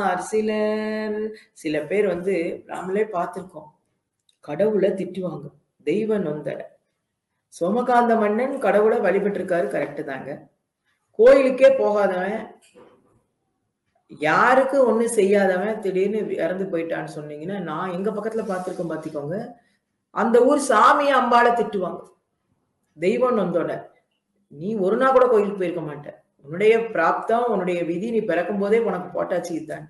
சிலர் சில பேர் வந்து நாமளே பார்த்திருக்கோம் கடவுளை திட்டுவாங்க தெய்வ நொந்தன சோமகாந்த மன்னன் கடவுளை வழிபட்டிருக்காரு கரெக்ட் தாங்க கோயிலுக்கே போகாதவன் யாருக்கு ஒண்ணு செய்யாதவன் திடீர்னு இறந்து போயிட்டான்னு சொன்னீங்கன்னா நான் எங்க பக்கத்துல பார்த்திருக்கேன் பாத்துக்கோங்க அந்த ஊர் சாமியை அம்பாளை திட்டுவாங்க தெய்வம் நொந்தோட நீ ஒரு நாள் கூட கோயிலுக்கு போயிருக்க மாட்ட உன்னுடைய பிராப்தம் உன்னுடைய விதி நீ பிறக்கும் போதே உனக்கு போட்டாச்சு இதுதான்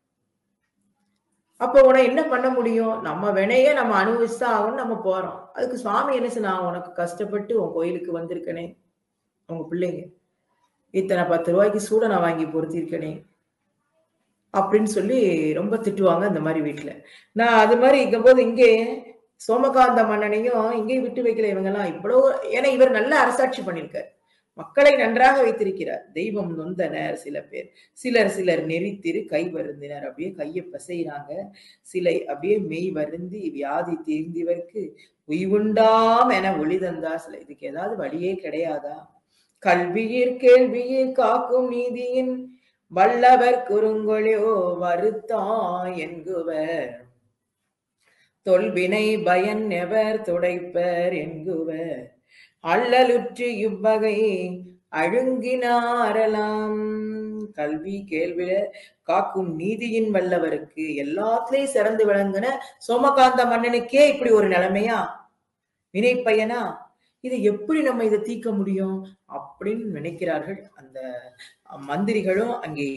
அப்ப உன என்ன பண்ண முடியும் நம்ம வினைய நம்ம அனுபவிச்சுதான் ஆகணும் நம்ம போறோம் அதுக்கு சுவாமி என்ன செய்ய நான் உனக்கு கஷ்டப்பட்டு உன் கோயிலுக்கு வந்திருக்கனே உங்க பிள்ளைங்க இத்தனை பத்து ரூபாய்க்கு சூட நான் வாங்கி பொருத்திருக்கனே அப்படின்னு சொல்லி ரொம்ப திட்டுவாங்க அந்த மாதிரி வீட்டுல நான் அது மாதிரி இருக்கும்போது இங்கே சோமகாந்த மன்னனையும் இங்கே விட்டு வைக்கல இவங்கெல்லாம் இவ்வளவு ஏன்னா இவர் நல்ல அரசாட்சி பண்ணியிருக்கார் மக்களை நன்றாக வைத்திருக்கிறார் தெய்வம் நொந்தனர் சில பேர் சிலர் சிலர் நெறித்திரு கை வருந்தினர் அப்படியே கையை பசைகிறாங்க சிலை அப்படியே மெய் வருந்தி வியாதி தீர்ந்திவர்க்கு உய்வுண்டாம் என ஒளி தந்தார் சில இதுக்கு ஏதாவது வழியே கிடையாதா கல்வியிற் கேள்வியிற் காக்கும் நீதியின் வல்லவர் குறுங்கொழியோ வருத்தா என்குவர் தொல்வினை பயன் எவர் துடைப்பர் என்குவர் அல்லலுற்று இவ்வகை அழுங்கினாரலாம் கல்வி கேள்வியில காக்கும் நீதியின் வல்லவருக்கு எல்லாத்துலயும் சிறந்து விளங்குன சோமகாந்த மன்னனுக்கே இப்படி ஒரு நிலைமையா வினை பயனா இதை எப்படி நம்ம இதை தீர்க்க முடியும் அப்படின்னு நினைக்கிறார்கள் அந்த மந்திரிகளும் அங்கே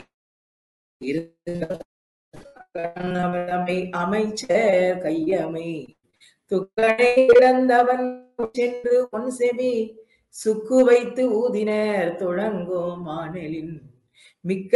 இருந்தமை அமைச்சர் கையமை துக்கடை இழந்தவன் சென்று பொன் செவி சுக்கு வைத்து ஊதினர் துழங்கும் மானலின் மிக்க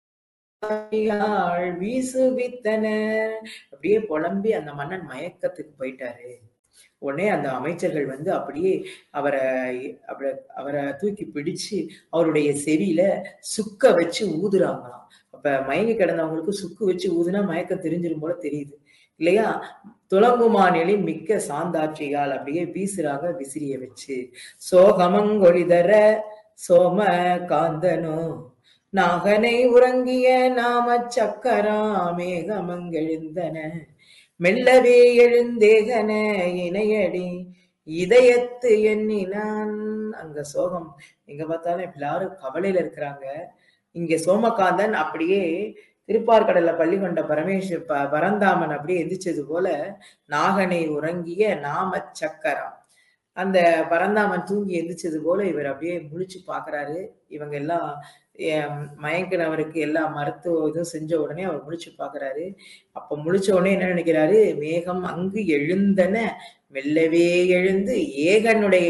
வீசுவித்தனர் அப்படியே புலம்பி அந்த மன்னன் மயக்கத்துக்கு போயிட்டாரு உடனே அந்த அமைச்சர்கள் வந்து அப்படியே அவரை அவரை அவரை தூக்கி பிடிச்சு அவருடைய செவியில சுக்க வச்சு ஊதுறாங்களாம் அப்ப மயங்கி கிடந்தவங்களுக்கு சுக்கு வச்சு ஊதுனா மயக்கம் தெரிஞ்சிரும் போல தெரியுது இல்லையா துளங்குமானிலின் மிக்க சாந்தாட்சியால் அப்படியே வீசுறாங்க விசிறிய வச்சு சோகமங்கொழிதர சோம காந்தனோ நாகனை உறங்கிய நாம சக்கரா மேகமங்கெழுந்தன மெல்லவே எழுந்தேகன இணையடி இதயத்து எண்ணினான் அங்க சோகம் எங்க பார்த்தாலும் எல்லாரும் கவலையில இருக்கிறாங்க இங்க சோமகாந்தன் அப்படியே திருப்பார்கடல்ல பள்ளி கொண்ட பரமேஸ்வர் ப பரந்தாமன் அப்படியே எந்திரிச்சது போல நாகனை உறங்கிய நாம சக்கரம் அந்த பரந்தாமன் தூங்கி எந்திரிச்சது போல இவர் அப்படியே முழிச்சு பாக்குறாரு இவங்க எல்லாம் மயங்கினவருக்கு எல்லா மருத்துவ இதுவும் செஞ்ச உடனே அவர் முழிச்சு பாக்குறாரு அப்ப முழிச்ச உடனே என்ன நினைக்கிறாரு மேகம் அங்கு எழுந்தன மெல்லவே எழுந்து ஏகனுடைய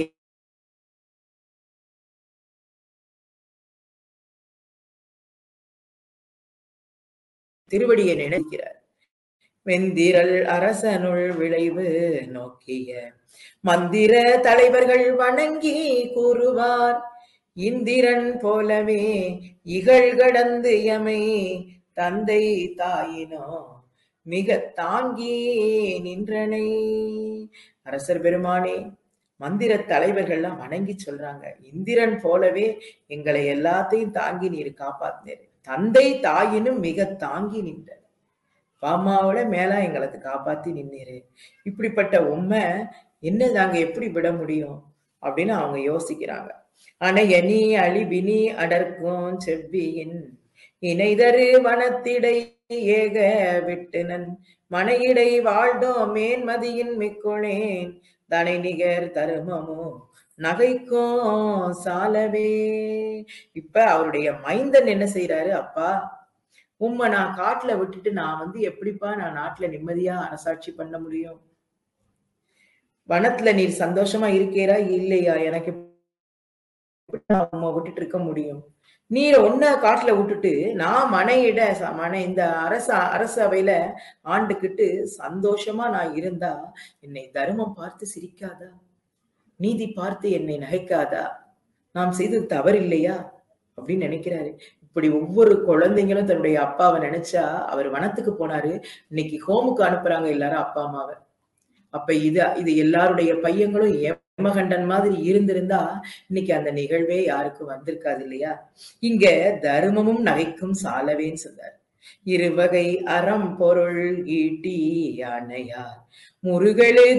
திருவடியை நினைக்கிறார் வெந்திரல் அரசனுள் விளைவு நோக்கிய மந்திர தலைவர்கள் வணங்கி கூறுவார் இந்திரன் போலவே இகழ் கடந்து எமை தந்தை தாயினோ மிக தாங்கி நின்றனை அரசர் பெருமானே மந்திர தலைவர்கள்லாம் வணங்கி சொல்றாங்க இந்திரன் போலவே எங்களை எல்லாத்தையும் தாங்கி நீர் காப்பாத்தினீர் தந்தை தாயினும் மிக தாங்கி நின்ற பாமாவோட மேலா எங்களுக்கு காப்பாத்தி நின்னீரு இப்படிப்பட்ட உண்மை என்ன நாங்க எப்படி விட முடியும் அப்படின்னு அவங்க யோசிக்கிறாங்க ஆனா எனி அழிவினி அடர்க்கும் செவ்வியின் இணைதரு வனத்திடை ஏக விட்டுனன் மனையிடை வாழ்ந்தோம் மேன்மதியின் மிக்குளேன் தனை நிகர் தருமமோ நகைக்கும் சாலவே இப்ப அவருடைய மைந்தன் என்ன செய்யறாரு அப்பா உம்மை நான் காட்டுல விட்டுட்டு நான் வந்து எப்படிப்பா நான் நாட்டுல நிம்மதியா அரசாட்சி பண்ண முடியும் வனத்துல நீர் சந்தோஷமா இருக்கேரா இல்லையா எனக்கு உம்மை விட்டுட்டு இருக்க முடியும் நீரை ஒன்ன காட்டுல விட்டுட்டு நான் மனையிட மனை இந்த அரச அரசவையில ஆண்டுகிட்டு சந்தோஷமா நான் இருந்தா என்னை தர்மம் பார்த்து சிரிக்காதா நீதி பார்த்து என்னை நகைக்காதா நாம் செய்தது தவறு இல்லையா அப்படின்னு நினைக்கிறாரு இப்படி ஒவ்வொரு குழந்தைங்களும் தன்னுடைய அப்பாவை நினைச்சா அவர் வனத்துக்கு போனாரு இன்னைக்கு ஹோமுக்கு அனுப்புறாங்க எல்லாரும் அப்பா அம்மாவை அப்ப இது இது எல்லாருடைய பையங்களும் எமகண்டன் மாதிரி இருந்திருந்தா இன்னைக்கு அந்த நிகழ்வே யாருக்கும் வந்திருக்காது இல்லையா இங்க தர்மமும் நகைக்கும் சாலவேன்னு சொன்னார் இருவகை அறம் பொருள் ஈட்டி யானையார் முருகலு